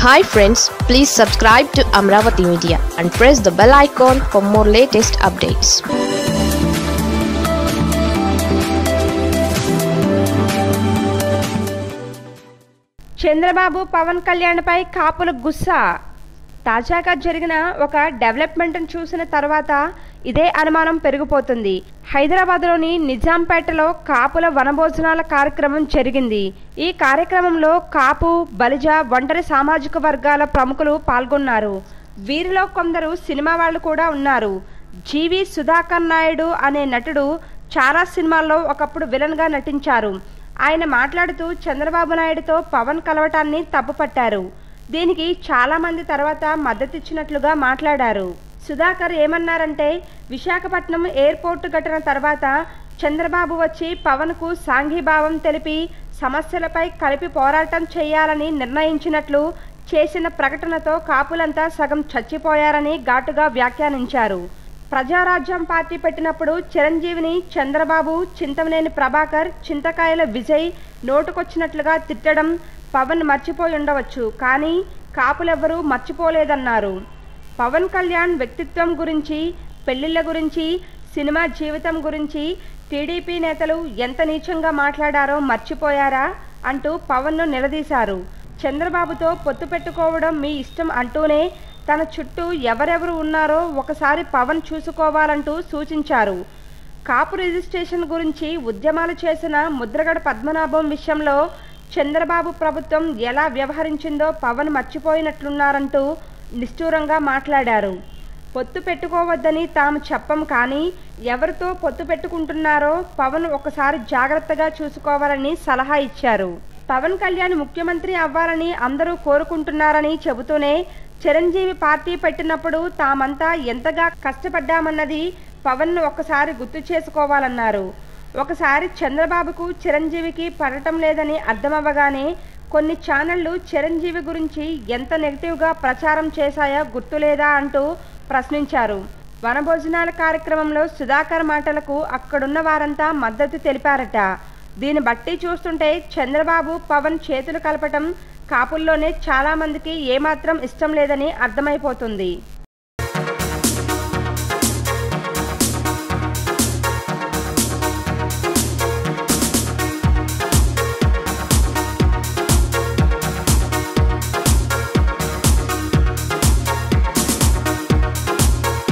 hi friends please subscribe to Amaravati media and press the bell icon for more latest updates Chandrababu Pavan కళ్యాణ్పై కాపుల గుస్సా తాజాగా జరిగిన ఒక డెవలప్మెంట్ను చూసిన తర్వాత ఇదే అనుమానం పెరిగిపోతుంది హైదరాబాద్లోని నిజాంపేటలో కాపుల వనభోజనాల కార్యక్రమం జరిగింది ఈ కార్యక్రమంలో కాపు బలిజ ఒంటరి సామాజిక వర్గాల ప్రముఖులు పాల్గొన్నారు వీరిలో కొందరు సినిమా వాళ్ళు కూడా ఉన్నారు జీవి సుధాకర్ నాయుడు అనే నటుడు చాలా సినిమాల్లో ఒకప్పుడు విలన్గా నటించారు ఆయన మాట్లాడుతూ చంద్రబాబు నాయుడుతో పవన్ కలవటాన్ని తప్పుపట్టారు దీనికి చాలా మంది తర్వాత మద్దతిచ్చినట్లుగా మాట్లాడారు సుధాకర్ ఏమన్నారంటే విశాఖపట్నం ఎయిర్పోర్టు ఘటన తర్వాత చంద్రబాబు వచ్చి పవన్కు సాంఘీభావం తెలిపి సమస్యలపై కలిపి పోరాటం చేయాలని నిర్ణయించినట్లు చేసిన ప్రకటనతో కాపులంతా సగం చచ్చిపోయారని ఘాటుగా వ్యాఖ్యానించారు ప్రజారాజ్యం పార్టీ పెట్టినప్పుడు చిరంజీవిని చంద్రబాబు చింతమనేని ప్రభాకర్ చింతకాయల విజయ్ నోటుకొచ్చినట్లుగా తిట్టడం పవన్ మర్చిపోయి ఉండవచ్చు కానీ కాపులెవ్వరూ మర్చిపోలేదన్నారు పవన్ కళ్యాణ్ వ్యక్తిత్వం గురించి పెళ్లిళ్ల గురించి సినిమా జీవితం గురించి టీడీపీ నేతలు ఎంత నీచంగా మాట్లాడారో మర్చిపోయారా అంటూ పవన్ను నిలదీశారు చంద్రబాబుతో పొత్తు పెట్టుకోవడం మీ ఇష్టం అంటూనే తన చుట్టూ ఎవరెవరు ఉన్నారో ఒకసారి పవన్ చూసుకోవాలంటూ సూచించారు కాపు రిజిస్ట్రేషన్ గురించి ఉద్యమాలు చేసిన ముద్రగడ పద్మనాభం విషయంలో చంద్రబాబు ప్రభుత్వం ఎలా వ్యవహరించిందో పవన్ మర్చిపోయినట్లున్నారంటూ నిష్ఠూరంగా మాట్లాడారు పొత్తు పెట్టుకోవద్దని తాము చెప్పం కానీ ఎవరితో పొత్తు పెట్టుకుంటున్నారో పవన్ ఒకసారి జాగ్రత్తగా చూసుకోవాలని సలహా ఇచ్చారు పవన్ కళ్యాణ్ ముఖ్యమంత్రి అవ్వాలని అందరూ కోరుకుంటున్నారని చెబుతూనే చిరంజీవి పార్టీ పెట్టినప్పుడు తామంతా ఎంతగా కష్టపడ్డామన్నది పవన్ను ఒకసారి గుర్తు చేసుకోవాలన్నారు ఒకసారి చంద్రబాబుకు చిరంజీవికి పడటం లేదని అర్థమవ్వగానే కొన్ని ఛానళ్లు చిరంజీవి గురించి ఎంత నెగిటివ్గా ప్రచారం చేశాయో గుర్తులేదా అంటూ ప్రశ్నించారు వనభోజనాల కార్యక్రమంలో సుధాకర్ మాటలకు అక్కడున్న వారంతా మద్దతు తెలిపారట దీన్ని బట్టి చూస్తుంటే చంద్రబాబు పవన్ చేతులు కలపటం కాపుల్లోనే చాలా మందికి ఏమాత్రం ఇష్టం లేదని అర్థమైపోతుంది